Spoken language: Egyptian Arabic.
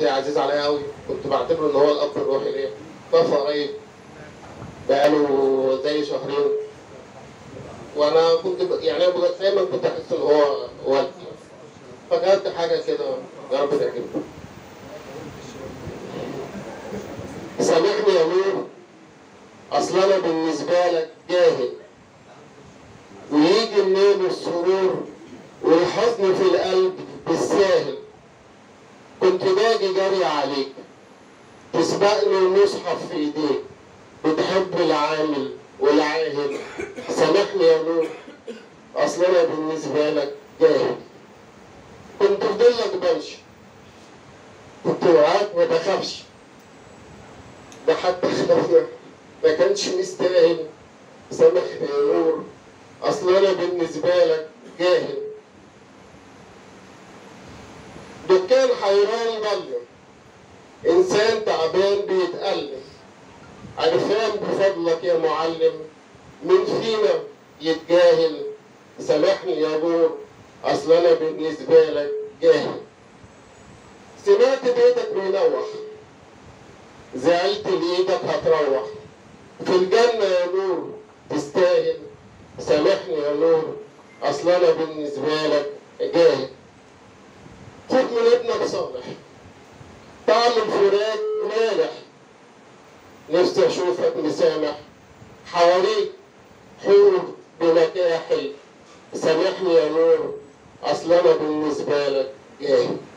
حد عزيز عليا قوي كنت بعتبره ان هو الاب الروحي ليا توفى قريب بقاله زي شهرين وانا كنت ب... يعني أنا دايما كنت احس ان هو والدي فكانت حاجه كده يا رب تعجبكم سامحني يا نور اصل انا بالنسبه لك جاهل ويجي منين السرور والحزن في القلب بالساهل كنت باجي جري عليك تسبقني المصحف في ايديك بتحب العامل والعاهل سامحني يا نور اصل انا بالنسبه لك جاهل كنت في ضلك بمشي كنت معاك ما بخافش ده حتى خلافنا ما كانش مستاهل سامحني يا نور اصل انا بالنسبه لك جاهل دكان حيران ضلم انسان تعبان بيتألم عرفان بفضلك يا معلم مين فينا يتجاهل سامحني يا نور اصل انا بالنسبه لك جاهل سمعت بيتك بينوح زعلت لايدك هتروح في الجنه يا نور تستاهل سامحني يا نور اصل انا بالنسبه لك جاهل خد من ابنك صالح طعم الفراق مالح نفسي اشوفك مسامح حواليك حور بمكاحل سامحني يا نور اصل انا بالنسبه لك جاهل